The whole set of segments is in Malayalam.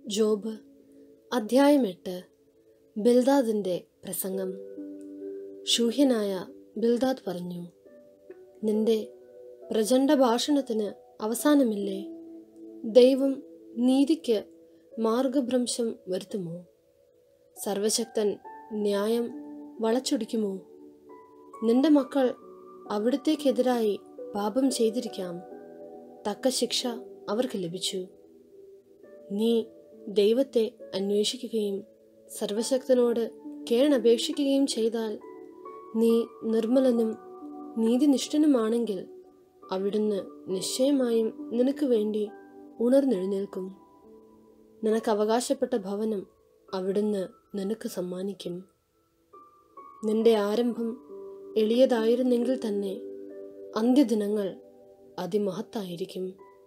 ജോബ് അധ്യായം എട്ട് ബിൽദാദിൻ്റെ പ്രസംഗം ശൂഹ്യനായ ബിൽദാദ് പറഞ്ഞു നിന്റെ പ്രചണ്ഡ ഭാഷണത്തിന് അവസാനമില്ലേ ദൈവം നീതിക്ക് മാർഗഭ്രംശം വരുത്തുമോ സർവശക്തൻ ന്യായം വളച്ചൊടിക്കുമോ നിന്റെ മക്കൾ അവിടുത്തേക്കെതിരായി പാപം ചെയ്തിരിക്കാം തക്ക ശിക്ഷ അവർക്ക് ലഭിച്ചു നീ ദൈവത്തെ അന്വേഷിക്കുകയും സർവശക്തനോട് കേണപേക്ഷിക്കുകയും ചെയ്താൽ നീ നിർമ്മലനും നീതിനിഷ്ഠനുമാണെങ്കിൽ അവിടുന്ന് നിശ്ചയമായും നിനക്ക് വേണ്ടി ഉണർന്നെഴുന്നേൽക്കും നിനക്ക് അവകാശപ്പെട്ട ഭവനം അവിടുന്ന് നിനക്ക് സമ്മാനിക്കും നിന്റെ ആരംഭം എളിയതായിരുന്നെങ്കിൽ തന്നെ അന്ത്യദിനങ്ങൾ അതിമഹത്തായിരിക്കും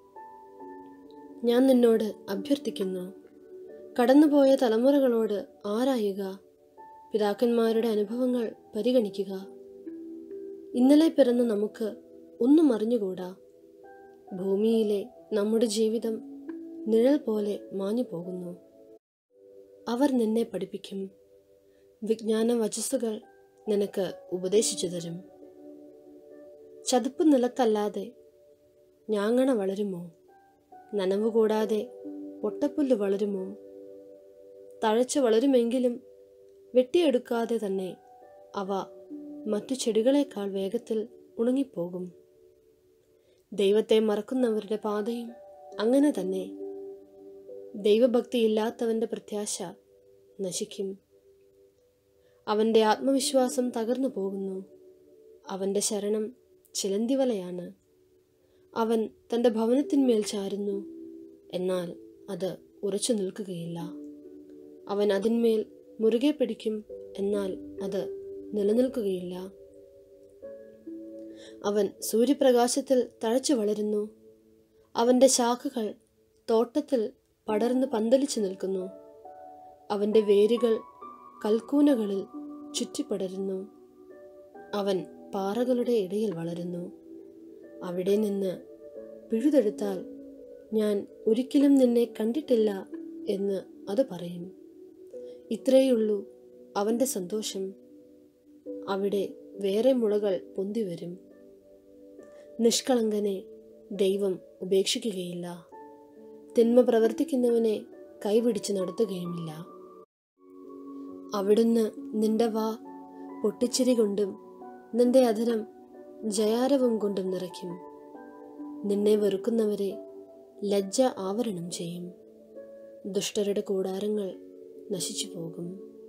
ഞാൻ നിന്നോട് അഭ്യർത്ഥിക്കുന്നു കടന്നുപോയ തലമുറകളോട് ആരായുക പിതാക്കന്മാരുടെ അനുഭവങ്ങൾ പരിഗണിക്കുക ഇന്നലെ പിറന്ന നമുക്ക് ഒന്നും അറിഞ്ഞുകൂടാ ഭൂമിയിലെ നമ്മുടെ ജീവിതം നിഴൽ പോലെ മാഞ്ഞു പോകുന്നു അവർ നിന്നെ പഠിപ്പിക്കും വിജ്ഞാന വചസ്സുകൾ നിനക്ക് ഉപദേശിച്ചു തരും ചതുപ്പ് നിലത്തല്ലാതെ ഞാങ്ങണ വളരുമോ നനവ് കൂടാതെ ഒട്ടപ്പുല്ല് വളരുമോ തഴച്ചു വളരുമെങ്കിലും വെട്ടിയെടുക്കാതെ തന്നെ അവ മറ്റു ചെടികളെക്കാൾ വേഗത്തിൽ ഉണങ്ങിപ്പോകും ദൈവത്തെ മറക്കുന്നവരുടെ പാതയും അങ്ങനെ തന്നെ ദൈവഭക്തിയില്ലാത്തവന്റെ പ്രത്യാശ നശിക്കും അവന്റെ ആത്മവിശ്വാസം തകർന്നു പോകുന്നു അവന്റെ ശരണം ചിലന്തിവലയാണ് അവൻ തന്റെ ഭവനത്തിന്മേൽ ചാരുന്നു എന്നാൽ അത് ഉറച്ചു നിൽക്കുകയില്ല അവൻ അതിന്മേൽ മുറുകെ പിടിക്കും എന്നാൽ അത് നിലനിൽക്കുകയില്ല അവൻ സൂര്യപ്രകാശത്തിൽ തഴച്ചു വളരുന്നു അവന്റെ ശാഖകൾ തോട്ടത്തിൽ പടർന്ന് പന്തലിച്ചു നിൽക്കുന്നു അവന്റെ വേരുകൾ കൽക്കൂനകളിൽ ചുറ്റിപ്പടരുന്നു അവൻ പാറകളുടെ ഇടയിൽ വളരുന്നു അവിടെ നിന്ന് പിഴുതെടുത്താൽ ഞാൻ ഒരിക്കലും നിന്നെ കണ്ടിട്ടില്ല എന്ന് അത് പറയും ഇത്രയുള്ളൂ അവന്റെ സന്തോഷം അവിടെ വേറെ മുളകൾ പൊന്തിവരും നിഷ്കളങ്കനെ ദൈവം ഉപേക്ഷിക്കുകയില്ല തിന്മ പ്രവർത്തിക്കുന്നവനെ കൈപിടിച്ച് നടത്തുകയുമില്ല അവിടുന്ന് നിന്റെ വാ പൊട്ടിച്ചിരി കൊണ്ടും നിന്റെ അധരം ജയാരവം കൊണ്ടും നിറയ്ക്കും നിന്നെ വെറുക്കുന്നവരെ ലജ്ജ ആവരണം ചെയ്യും ദുഷ്ടരുടെ കൂടാരങ്ങൾ നശിച്ചു പോകും